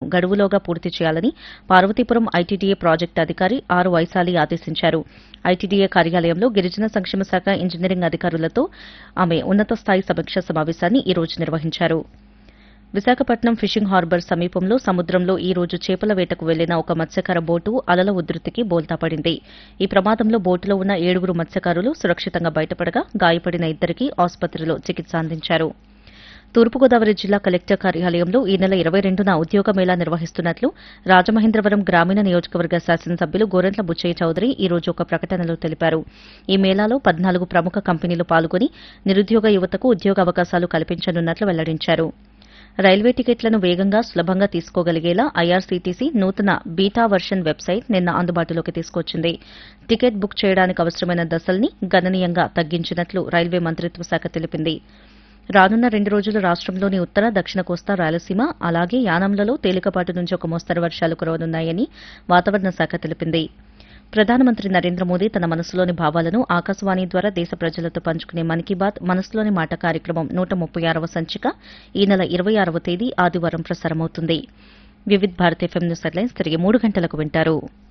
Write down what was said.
గడువులోగా పూర్తి చేయాలని పార్వతీపురం ఐటీడీఏ ప్రాజెక్టు అధికారి ఆర్ వైశాలి ఆదేశించారు ఐటీడీఏ కార్యాలయంలో గిరిజన సంక్షేమ శాఖ ఇంజనీరింగ్ అధికారులతో ఆమె ఉన్నత స్థాయి సమీక్షా సమావేశాన్ని ఈ రోజు నిర్వహించారు విశాఖపట్నం ఫిషింగ్ హార్బర్ సమీపంలో సముద్రంలో ఈ రోజు చేపల వేటకు వెళ్లిన ఒక మత్స్యకార బోటు అలల ఉధృతికి బోల్తాపడింది ఈ ప్రమాదంలో బోటులో ఉన్న ఏడుగురు మత్స్యకారులు సురక్షితంగా బయటపడగా గాయపడిన ఇద్దరికి ఆసుపత్రిలో చికిత్స అందించారు తూర్పుగోదావరి జిల్లా కలెక్టర్ కార్యాలయంలో ఈ నెల ఇరవై రెండున ఉద్యోగ మేళా నిర్వహిస్తున్నట్లు రాజమహేంద్రవరం గ్రామీణ నియోజకవర్గ శాసనసభ్యులు గోరంట్ల బుచ్చయ్య చౌదరి ఈ రోజు ఒక ప్రకటనలో తెలిపారు ఈ మేళాలో పద్నాలుగు ప్రముఖ కంపెనీలు పాల్గొని నిరుద్యోగ యువతకు ఉద్యోగ అవకాశాలు కల్పించనున్నట్లు వెల్లడించారు రైల్వే టికెట్లను వేగంగా సులభంగా తీసుకోగలిగేలా ఐఆర్సీటీసీ నూతన బీటా వర్షన్ వెబ్సైట్ నిన్న అందుబాటులోకి తీసుకొచ్చింది టికెట్ బుక్ చేయడానికి అవసరమైన దశల్ని గణనీయంగా తగ్గించినట్లు రైల్వే మంత్రిత్వ శాఖ తెలిపింది రానున్న రెండు రోజులు రాష్టంలోని ఉత్తర దక్షిణ కోస్తా రాయలసీమ అలాగే యానంలలో తేలికపాటి నుంచి ఒక మోస్తరు వర్షాలు కురవనున్నాయని వాతావరణ శాఖ తెలిపింది ప్రధానమంత్రి నరేంద్ర మోదీ తన మనసులోని భావాలను ఆకాశవాణి ద్వారా దేశ ప్రజలతో పంచుకునే మన్ కీ బాత్ మనసులోని మాట కార్యక్రమం నూట ముప్పై ఆరవ సంచిక ఈ నెల ఇరవై ఆరవ తేదీ ఆదివారం ప్రసారమవుతుంది Vividh Bharat FM news headlines తిరిగి మూడు గంటలకు వింటారు